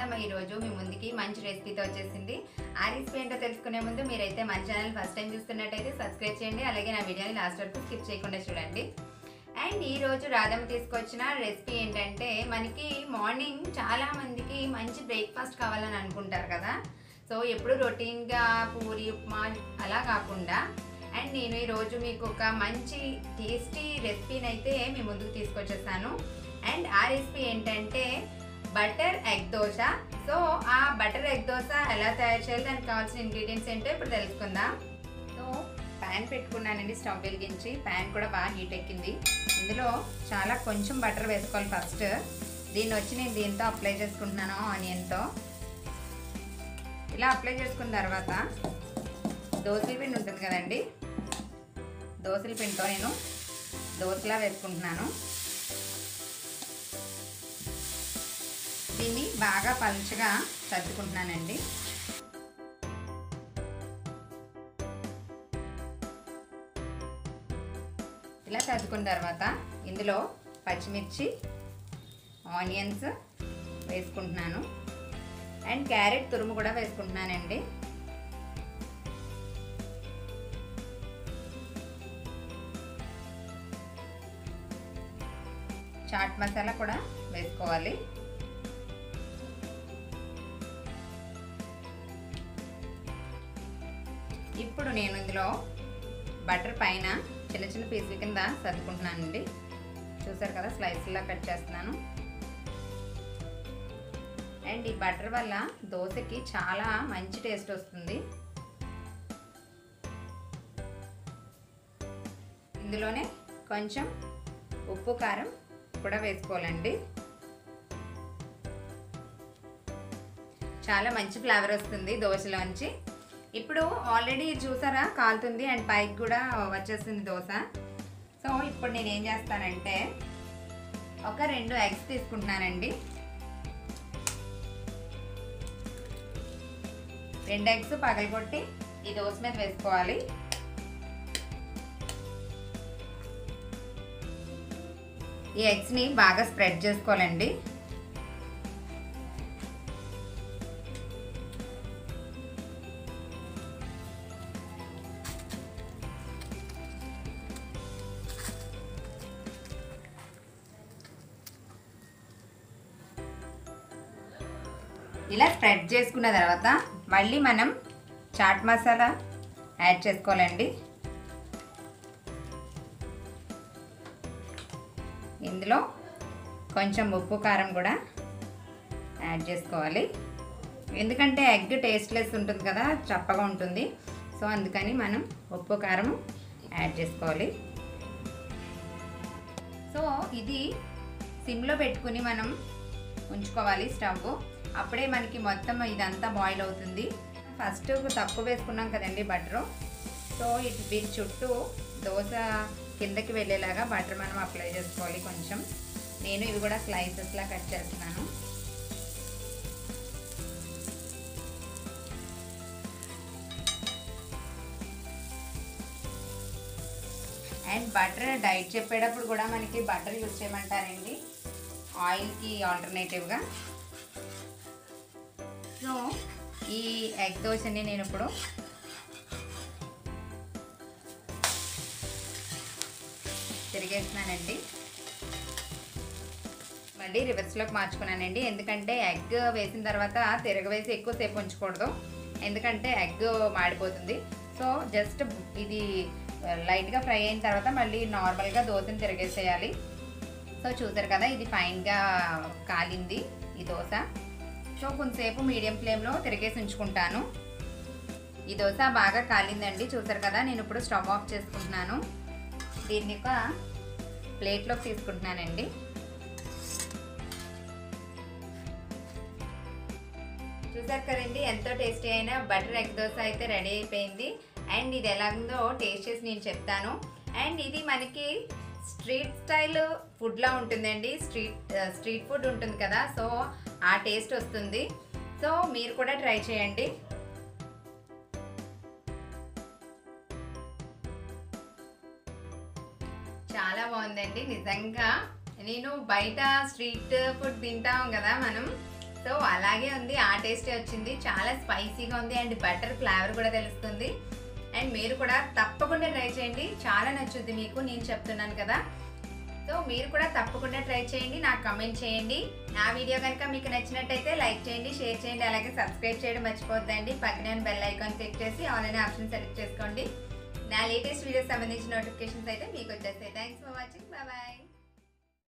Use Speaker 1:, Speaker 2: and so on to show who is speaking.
Speaker 1: రాధమ్మ ఈరోజు మీ ముందుకి మంచి రెసిపీతో వచ్చేసింది ఆ రెసిపీ ఏంటో తెలుసుకునే ముందు మీరైతే మన ఛానల్ ఫస్ట్ టైం చూస్తున్నట్టయితే సబ్స్క్రైబ్ చేయండి అలాగే నా వీడియోని లాస్ట్ వరకు స్కిప్ చేయకుండా చూడండి అండ్ ఈ రోజు రాధమ్మ తీసుకొచ్చిన రెసిపీ ఏంటంటే మనకి మార్నింగ్ చాలా మందికి మంచి బ్రేక్ఫాస్ట్ కావాలని అనుకుంటారు కదా సో ఎప్పుడు రొటీన్గా పూరి ఉప్మా అలా కాకుండా అండ్ నేను ఈరోజు మీకు ఒక మంచి టేస్టీ రెసిపీని అయితే మీ ముందుకు తీసుకొచ్చేస్తాను అండ్ ఆ రెసిపీ ఏంటంటే బటర్ ఎగ్ దోశ సో ఆ బటర్ ఎగ్ దోశ ఎలా తయారు చేయాలి దానికి కావాల్సిన ఇంగ్రీడియంట్స్ ఏంటో ఇప్పుడు తెలుసుకుందాం సో ప్యాన్ పెట్టుకున్నానండి స్టవ్ వెలిగించి ప్యాన్ కూడా బాగా హీట్ ఎక్కింది ఇందులో చాలా కొంచెం బటర్ వేసుకోవాలి ఫస్ట్ దీన్ని వచ్చి నేను దీంతో అప్లై చేసుకుంటున్నాను ఆనియన్తో ఇలా అప్లై చేసుకున్న తర్వాత దోశల పిండి ఉంటుంది కదండి దోశల పిండితో నేను దోశలా వేసుకుంటున్నాను దీన్ని బాగా పలుచగా సర్దుకుంటున్నానండి ఇలా సర్దుకున్న తర్వాత ఇందులో పచ్చిమిర్చి ఆనియన్స్ వేసుకుంటున్నాను అండ్ క్యారెట్ తురుము కూడా వేసుకుంటున్నానండి చాట్ మసాలా కూడా వేసుకోవాలి ఇప్పుడు నేను ఇందులో బటర్ పైన చిన్న చిన్న పీసుల కింద సర్దుకుంటున్నానండి చూసారు కదా స్లైస్లా కట్ చేస్తున్నాను అండ్ ఈ బటర్ వల్ల దోశకి చాలా మంచి టేస్ట్ వస్తుంది ఇందులోనే కొంచెం ఉప్పు కారం కూడా వేసుకోవాలండి చాలా మంచి ఫ్లేవర్ వస్తుంది దోశలోంచి ఇప్పుడు ఆల్రెడీ చూసారా కాలుతుంది అండ్ పైకి కూడా వచ్చేస్తుంది దోశ సో ఇప్పుడు నేను ఏం చేస్తానంటే ఒక రెండు ఎగ్స్ తీసుకుంటున్నానండి రెండు ఎగ్స్ పగలగొట్టి ఈ దోశ మీద వేసుకోవాలి ఈ ఎగ్స్ని బాగా స్ప్రెడ్ చేసుకోవాలండి ఇలా స్ప్రెడ్ చేసుకున్న తర్వాత మళ్ళీ మనం చాట్ మసాలా యాడ్ చేసుకోవాలండి ఇందులో కొంచెం ఉప్పు కారం కూడా యాడ్ చేసుకోవాలి ఎందుకంటే ఎగ్ టేస్ట్లెస్ ఉంటుంది కదా చప్పగా ఉంటుంది సో అందుకని మనం ఉప్పు కారం యాడ్ చేసుకోవాలి సో ఇది సిమ్లో పెట్టుకుని మనం ఉంచుకోవాలి స్టవ్ అప్పుడే మనకి మొత్తం ఇదంతా బాయిల్ అవుతుంది ఫస్ట్ తక్కువ వేసుకున్నాం కదండి బటరు సో ఇటు వీటి చుట్టూ దోశ కిందకి వెళ్ళేలాగా బటర్ మనం అప్లై చేసుకోవాలి కొంచెం నేను ఇవి కూడా స్లైసెస్లా కట్ చేస్తున్నాను అండ్ బటర్ డైట్ చెప్పేటప్పుడు కూడా మనకి బటర్ యూజ్ చేయమంటారండి ఆయిల్కి ఆల్టర్నేటివ్గా సో ఈ ఎగ్ దోశని నేను ఇప్పుడు తిరిగేస్తున్నానండి మళ్ళీ రివర్స్లోకి మార్చుకున్నానండి ఎందుకంటే ఎగ్ వేసిన తర్వాత తిరగవేసి ఎక్కువసేపు ఉంచకూడదు ఎందుకంటే ఎగ్ మాడిపోతుంది సో జస్ట్ ఇది లైట్గా ఫ్రై అయిన తర్వాత మళ్ళీ నార్మల్గా దోశని తిరిగేసేయాలి సో చూసారు కదా ఇది ఫైన్గా కాలింది ఈ దోశ సో కొంతసేపు మీడియం ఫ్లేమ్లో తిరిగేసి ఉంచుకుంటాను ఈ దోశ బాగా కాలిందండి చూసారు కదా నేను ఇప్పుడు స్టవ్ ఆఫ్ చేసుకుంటున్నాను దీన్ని ఒక ప్లేట్లోకి తీసుకుంటున్నానండి చూసారు కదండి ఎంతో టేస్టీ అయిన బటర్ ఎగ్ దోశ అయితే రెడీ అయిపోయింది అండ్ ఇది ఎలా ఉందో టేస్ట్ చేసి నేను చెప్తాను అండ్ ఇది మనకి స్ట్రీట్ స్టైల్ ఫుడ్లా ఉంటుందండి స్ట్రీట్ స్ట్రీట్ ఫుడ్ ఉంటుంది కదా సో ఆ టేస్ట్ వస్తుంది సో మీరు కూడా ట్రై చేయండి చాలా బాగుందండి నిజంగా నేను బయట స్ట్రీట్ ఫుడ్ తింటాం కదా మనం సో అలాగే ఉంది ఆ టేస్టే వచ్చింది చాలా స్పైసీగా ఉంది అండ్ బటర్ ఫ్లేవర్ కూడా తెలుస్తుంది అండ్ మీరు కూడా తప్పకుండా ట్రై చేయండి చాలా నచ్చుద్ది మీకు నేను చెప్తున్నాను కదా సో మీరు కూడా తప్పకుండా ట్రై చేయండి నాకు కమెంట్ చేయండి నా వీడియో కనుక మీకు నచ్చినట్టయితే లైక్ చేయండి షేర్ చేయండి అలాగే సబ్స్క్రైబ్ చేయడం మర్చిపోద్దండి పక్కనే బెల్ ఐకాన్ క్లిక్ చేసి ఆన్లైన్ ఆప్షన్ సెలెక్ట్ చేసుకోండి నా లేటెస్ట్ వీడియోస్ సంబంధించిన నోటిఫికేషన్స్ అయితే మీకు వచ్చేస్తాయి థ్యాంక్స్ ఫర్ వాచింగ్ బాయ్